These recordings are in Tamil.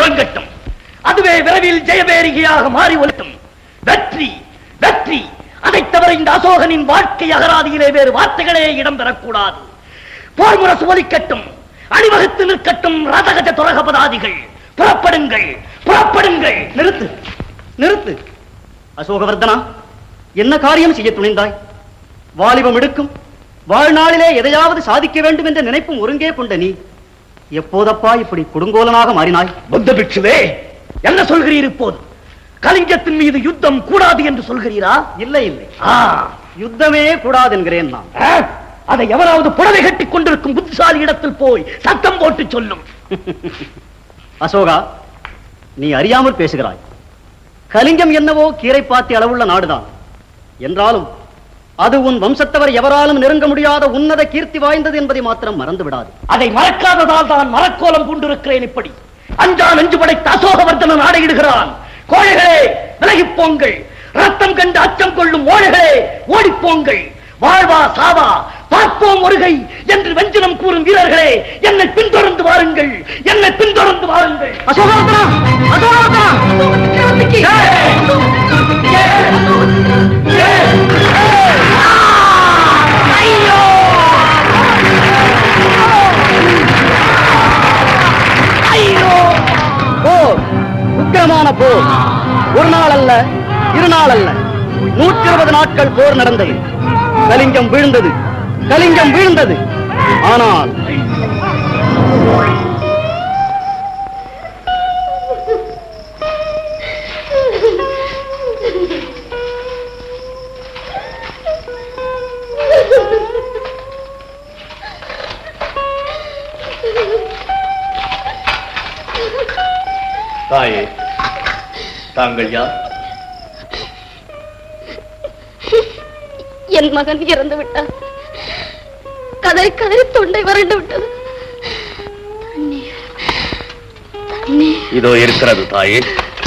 முழங்கட்டும் அதுவே விரைவில் ஜெயபேரிகையாக மாறி ஒலட்டும் வெற்றி வெற்றி அதைத் தவிர இந்த அசோகனின் வாழ்க்கை அகராதியிலே வேறு வார்த்தைகளே இடம்பெறக்கூடாது போர் முரசு ஒலிக்கட்டும் அணிவகுத்து நிற்கட்டும் ரதகஜ துரகபதாதிகள் புறப்படுங்கள் புறப்படுங்கள் நிறுத்து நிறுத்து அசோகவர்தனா என்ன காரியம் செய்ய துணிந்தாய் வாலிபம் எடுக்கும் வாழ்நாளிலே எதையாவது சாதிக்க வேண்டும் என்ற நினைப்பும் ஒருங்கே கொண்ட நீ எப்போதப்பா இப்படி கொடுங்கோலனாக மாறினாய் புத்த பிட்சுவே என்ன சொல்கிறீர் இப்போது கலிங்கத்தின் மீது யுத்தம் கூடாது என்று சொல்கிறீரா இல்லை இல்லை ஆ, யுத்தமே கூடாது என்கிறேன் நான் ஆ, அதை எவராவது புடவை கட்டிக் கொண்டிருக்கும் புத்திசாலி இடத்தில் போய் சத்தம் போட்டு சொல்லும் அசோகா நீ அறியாமல் பேசுகிறாய் கலிங்கம் என்னவோ கீரைப்பாத்தி அளவுள்ள நாடுதான் என்றாலும் அது உன் வம்சத்தவர் எவராலும் நெருங்க முடியாத உன்னத கீர்த்தி வாய்ந்தது என்பதை மாத்திரம் மறந்து விடாது அதை மறக்காததால் தான் மரக்கோலம் கொண்டிருக்கிறேன் இப்படி அஞ்சா நெஞ்சு படைத்த அசோகவர்தனன் ஆடையிடுகிறான் கோழைகளே விலகிப் போங்கள் ரத்தம் கண்டு அச்சம் கொள்ளும் ஓழைகளே ஓடிப்போங்கள் வாழ்வா சாவா பார்ப்போம் ஒருகை என்று வெஞ்சினம் கூறும் வீரர்களே என்னை பின்தொடர்ந்து வாருங்கள் என்னை பின்தொடர்ந்து வாருங்கள் அசோகவர்தனா அசோகவர்தனா ஐயோ ஐயோ போர் உக்கிரமான போர் ஒரு நாள் அல்ல இரு நாள் அல்ல நூற்றி இருபது நாட்கள் போர் நடந்தது கலிங்கம் வீழ்ந்தது கலிங்கம் வீழ்ந்தது ஆனால் தாயே தாங்கள் யார் என் மகன் இறந்து விட்டார் கதறி கதறி தொண்டை வறண்டு விட்டது தண்ணீர் தண்ணீர் இதோ இருக்கிறது தாயே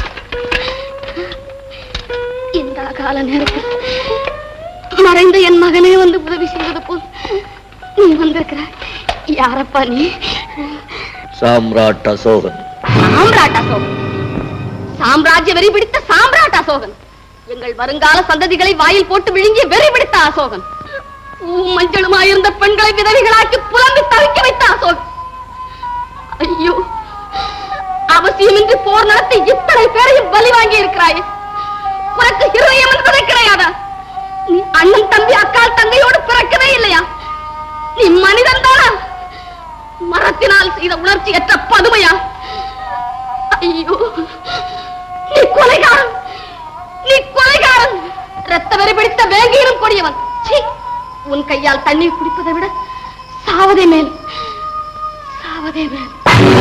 இந்த கால நேரத்தில் மறைந்த என் மகனே வந்து உதவி செய்வது போல் நீ வந்திருக்கிறாய் யாரப்பா நீ சாம்ராட் அசோகன் சாம்ராட் அசோகன் சாம்ராஜ்ய வெறி பிடித்த சாம்ராட் அசோகன் எங்கள் வருங்கால சந்ததிகளை வாயில் போட்டு விழுங்கிய வெறி பிடித்த அசோகன் பூவும் மஞ்சளுமாயிருந்த பெண்களை விதவிகளாக்கி புலம்பி தவிக்க வைத்த அசோகன் ஐயோ அவசியமின்றி போர் நடத்தி இத்தனை பேரையும் பலி வாங்கி இருக்கிறாயே உனக்கு இருதயம் என்பதே கிடையாதா நீ அண்ணன் தம்பி அக்கால் தங்கையோடு பிறக்கவே இல்லையா நீ மனிதன் தானா மரத்தினால் செய்த உணர்ச்சியற்ற பதுமையா ஐயோ நீ கொலைகாரன் நீ கொலைகாரன் ரத்த வெறி பிடித்த வேங்கீரும் கொடியவன் சீ உன் கையால் தண்ணீர் குடிப்பதை விட சாவதே மேல் சாவதே மேல்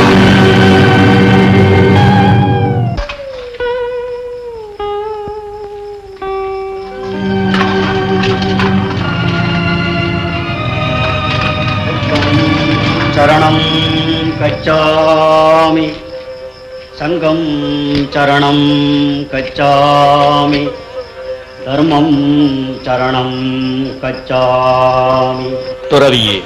சரணம் கச்சாமி சங்கம் சரணம் கச்சாமி தர்மம் சரணம் கச்சாமி துறவியே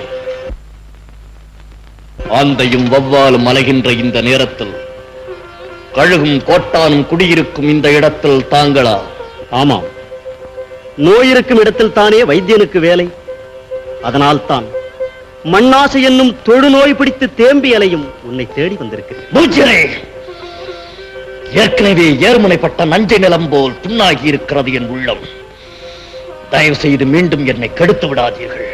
ஆந்தையும் வவ்வாலும் அலைகின்ற இந்த நேரத்தில் கழுகும் கோட்டானும் குடியிருக்கும் இந்த இடத்தில் தாங்களா ஆமாம் நோய் இருக்கும் இடத்தில் தானே வைத்தியனுக்கு வேலை அதனால்தான் மண்ணாசை என்னும் தொழுநோய் பிடித்து தேம்பி அலையும் உன்னை தேடி வந்திருக்கிறேன் மூச்சரே ஏற்கனவே ஏர்முனைப்பட்ட நஞ்சை நிலம் போல் புண்ணாகி இருக்கிறது என் உள்ளம் தயவு செய்து மீண்டும் என்னை கெடுத்து விடாதீர்கள்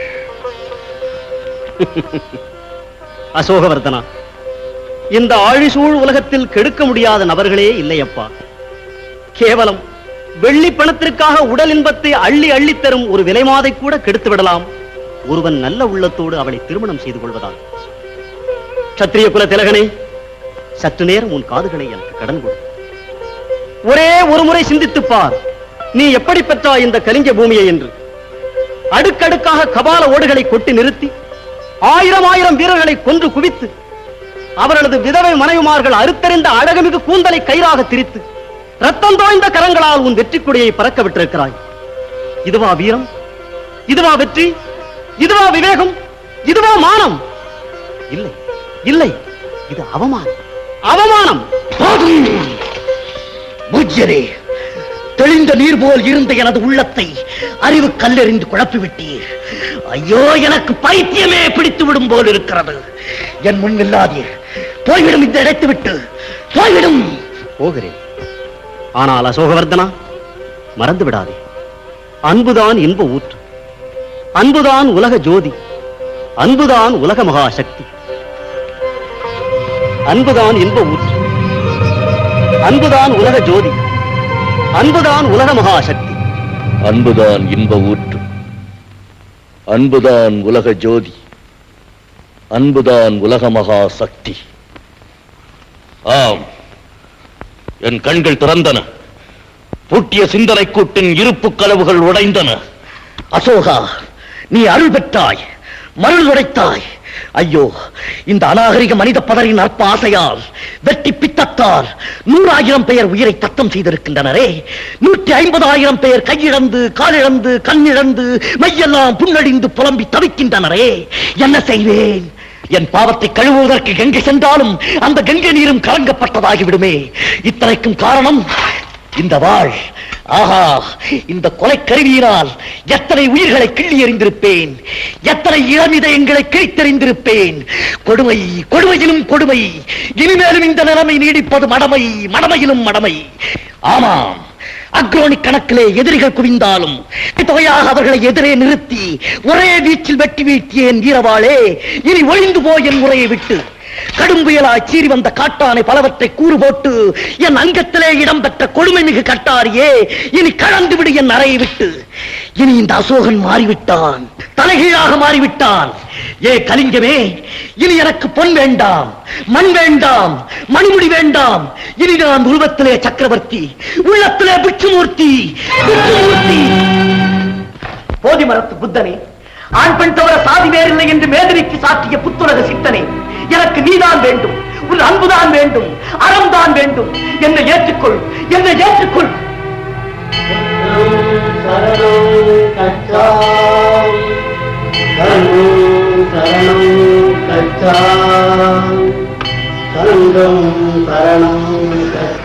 அசோகவர்தனா இந்த ஆழிசூழ் உலகத்தில் கெடுக்க முடியாத நபர்களே இல்லையப்பா கேவலம் வெள்ளி பணத்திற்காக உடல் இன்பத்தை அள்ளி அள்ளித் தரும் ஒரு விலைமாதை கூட கெடுத்து விடலாம் ஒருவன் நல்ல உள்ளத்தோடு அவளை திருமணம் செய்து கொள்வதால் சத்திரிய குல திலகனே சற்று நேரம் உன் காதுகளை எனக்கு கடன் கொடு ஒரே ஒரு முறை சிந்தித்துப் பார் நீ எப்படி பெற்றாய் இந்த கலிங்க பூமியை என்று அடுக்கடுக்காக கபால ஓடுகளை கொட்டி நிறுத்தி ஆயிரம் ஆயிரம் வீரர்களை கொன்று குவித்து அவர்களது விதவை மனைவிமார்கள் அறுத்தறிந்த அழகுமிகு கூந்தலை கயிறாக திரித்து ரத்தம் தோய்ந்த கரங்களால் உன் வெற்றி கொடியை பறக்க விட்டிருக்கிறாய் இதுவா வீரம் இதுவா வெற்றி இதுவா விவேகம் இதுவா மானம் இல்லை இல்லை இது அவமானம் அவமானம் போதும் பூஜ்யரே தெளிந்த நீர் போல் இருந்த எனது உள்ளத்தை அறிவு கல்லெறிந்து குழப்பி விட்டீர் ஐயோ எனக்கு பைத்தியமே பிடித்து விடும் போல் இருக்கிறது என் முன் இல்லாதீர் போய்விடும் இந்த இடைத்து விட்டு போய்விடும் போகிறேன் ஆனால் அசோகவர்தனா மறந்து விடாதே அன்புதான் இன்ப ஊற்று அன்புதான் உலக ஜோதி அன்புதான் உலக மகாசக்தி அன்புதான் இன்ப ஊற்று அன்புதான் உலக ஜோதி அன்புதான் உலக மகாசக்தி அன்புதான் இன்ப ஊற்று அன்புதான் உலக ஜோதி அன்புதான் உலக மகா சக்தி ஆம் என் கண்கள் திறந்தன பூட்டிய சிந்தனை கூட்டின் இருப்பு கதவுகள் உடைந்தன அசோகா நீ அருள் பெற்றாய் மருள் உடைத்தாய் ஐயோ இந்த அநாகரிக மனித பதரின் அற்ப ஆசையால் வெட்டி பித்தத்தால் நூறாயிரம் பேர் உயிரை தத்தம் செய்திருக்கின்றனரே நூற்றி ஐம்பதாயிரம் பேர் கையிழந்து காலிழந்து கண்ணிழந்து மையெல்லாம் புண்ணடிந்து புலம்பி தவிக்கின்றனரே என்ன செய்வேன் என் பாவத்தை கழுவுவதற்கு கங்கை சென்றாலும் அந்த கங்கை நீரும் கலங்கப்பட்டதாகி விடுமே இத்தனைக்கும் காரணம் இந்த வாழ் ஆஹா இந்த கொலை கருவியினால் எத்தனை உயிர்களை கிள்ளி எறிந்திருப்பேன் எத்தனை இளமிதயங்களை கிழித்தெறிந்திருப்பேன் கொடுமை கொடுமையிலும் கொடுமை இனிமேலும் இந்த நிலைமை நீடிப்பது மடமை மடமையிலும் மடமை ஆமாம் அக்ரோனி கணக்கிலே எதிரிகள் குவிந்தாலும் தொகையாக அவர்களை எதிரே நிறுத்தி ஒரே வீச்சில் வெட்டி வீழ்த்தியேன் வீரவாளே இனி ஒழிந்து போய் என் முறையை விட்டு கடும் புயலாய் சீறி வந்த காட்டானை பலவற்றை கூறு போட்டு என் அங்கத்திலே இடம்பெற்ற கொடுமை மிகு கட்டாரியே இனி கலந்து விடு என் அறையை விட்டு இனி இந்த அசோகன் மாறிவிட்டான் தலைகீழாக மாறிவிட்டான் ஏ கலிங்கமே இனி எனக்கு பொன் வேண்டாம் மண் வேண்டாம் மணிமுடி வேண்டாம் இனி நான் உருவத்திலே சக்கரவர்த்தி உள்ளத்திலே பிட்சுமூர்த்தி பிட்சுமூர்த்தி போதி மரத்து புத்தனே ஆண் பெண் தவிர சாதி வேறில்லை என்று மேதினிக்கு சாற்றிய புத்துலக சித்தனே எனக்கு நீதான் வேண்டும் உன் அன்புதான் வேண்டும் அறம்தான் வேண்டும் என்னை ஏற்றுக்கொள் என்னை ஏற்றுக்கொள் சரணம் கச்சாமி